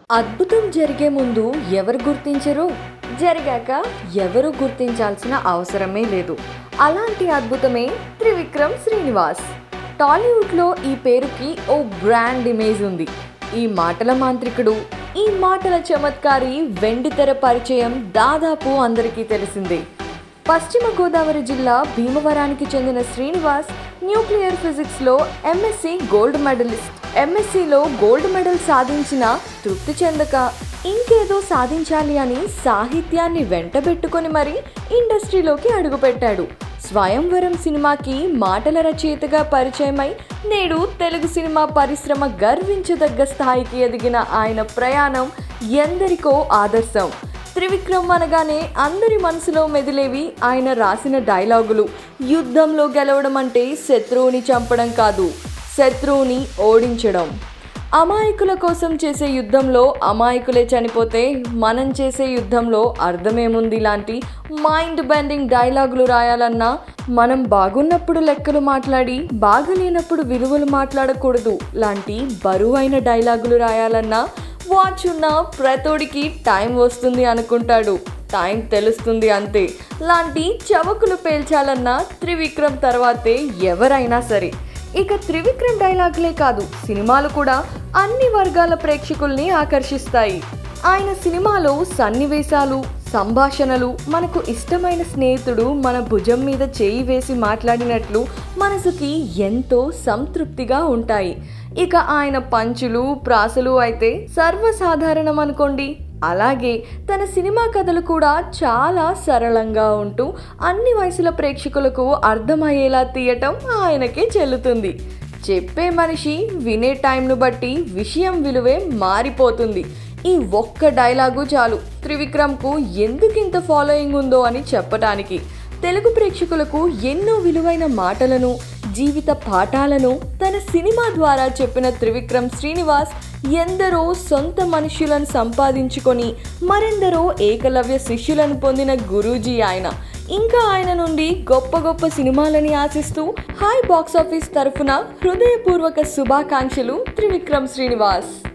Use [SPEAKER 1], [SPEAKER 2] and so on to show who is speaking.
[SPEAKER 1] అద్భుతం జరిగే ముందు ఎవరు గుర్తించరు జరిగాక ఎవరు గుర్తించాల్సిన అవసరమే లేదు అలాంటి అద్భుతమే త్రివిక్రమ్ శ్రీనివాస్ టాలీవుడ్లో ఈ పేరుకి ఓ బ్రాండ్ ఇమేజ్ ఉంది ఈ మాటల మాంత్రికుడు ఈ మాటల చమత్కారి వెండితెర పరిచయం దాదాపు అందరికీ తెలిసిందే పశ్చిమ గోదావరి జిల్లా భీమవరానికి చెందిన శ్రీనివాస్ న్యూక్లియర్ ఫిజిక్స్లో ఎంఎస్సి గోల్డ్ మెడలిస్ట్ ఎంఎస్సిలో గోల్డ్ మెడల్ సాధించిన తృప్తి చెందక ఇంకేదో సాధించాలి అని సాహిత్యాన్ని వెంటబెట్టుకొని మరి ఇండస్ట్రీలోకి అడుగుపెట్టాడు స్వయంవరం సినిమాకి మాటల రచయితగా పరిచయమై నేడు తెలుగు సినిమా పరిశ్రమ గర్వించదగ్గ స్థాయికి ఎదిగిన ఆయన ప్రయాణం ఎందరికో ఆదర్శం త్రివిక్రమ్ అనగానే అందరి మనసులో మెదిలేవి ఆయన రాసిన డైలాగులు యుద్ధంలో గెలవడం అంటే శత్రువుని చంపడం కాదు శత్రువుని ఓడించడం అమాయకుల కోసం చేసే యుద్ధంలో అమాయకులే చనిపోతే మనం చేసే యుద్ధంలో అర్థమేముంది లాంటి మైండ్ బెండింగ్ డైలాగులు రాయాలన్నా మనం బాగున్నప్పుడు లెక్కలు మాట్లాడి బాగలేనప్పుడు విలువలు మాట్లాడకూడదు లాంటి బరువైన డైలాగులు రాయాలన్నా వాచ్ ఉన్న ప్రతోడికి టైం వస్తుంది అనుకుంటాడు టైం తెలుస్తుంది అంతే లాంటి చవకులు పేల్చాలన్న త్రివిక్రమ్ తర్వాతే ఎవరైనా సరే ఇక త్రివిక్రమ్ డైలాగులే కాదు సినిమాలు కూడా అన్ని వర్గాల ప్రేక్షకుల్ని ఆకర్షిస్తాయి ఆయన సినిమాలో సన్నివేశాలు సంభాషణలు మనకు ఇష్టమైన స్నేహితుడు మన భుజం మీద చేయి వేసి మాట్లాడినట్లు మనసుకి ఎంతో సంతృప్తిగా ఉంటాయి ఇక ఆయన పంచులు ప్రాసలు అయితే సర్వసాధారణం అనుకోండి అలాగే తన సినిమా కథలు కూడా చాలా సరళంగా ఉంటూ అన్ని వయసుల ప్రేక్షకులకు అర్థమయ్యేలా తీయటం ఆయనకే చెల్లుతుంది చెప్పే మనిషి వినే టైంను బట్టి విషయం విలువే మారిపోతుంది ఈ ఒక్క డైలాగు చాలు త్రివిక్రమ్కు ఎందుకింత ఫాలోయింగ్ ఉందో అని చెప్పటానికి తెలుగు ప్రేక్షకులకు ఎన్నో విలువైన మాటలను జీవిత పాఠాలను తన సినిమా ద్వారా చెప్పిన త్రివిక్రమ్ శ్రీనివాస్ ఎందరో సొంత మనుషులను సంపాదించుకొని మరెందరో ఏకలవ్య శిష్యులను పొందిన గురూజీ ఆయన ఇంకా ఆయన నుండి గొప్ప గొప్ప సినిమాలని ఆశిస్తూ హాయ్ బాక్స్ ఆఫీస్ తరఫున హృదయపూర్వక శుభాకాంక్షలు త్రివిక్రమ్ శ్రీనివాస్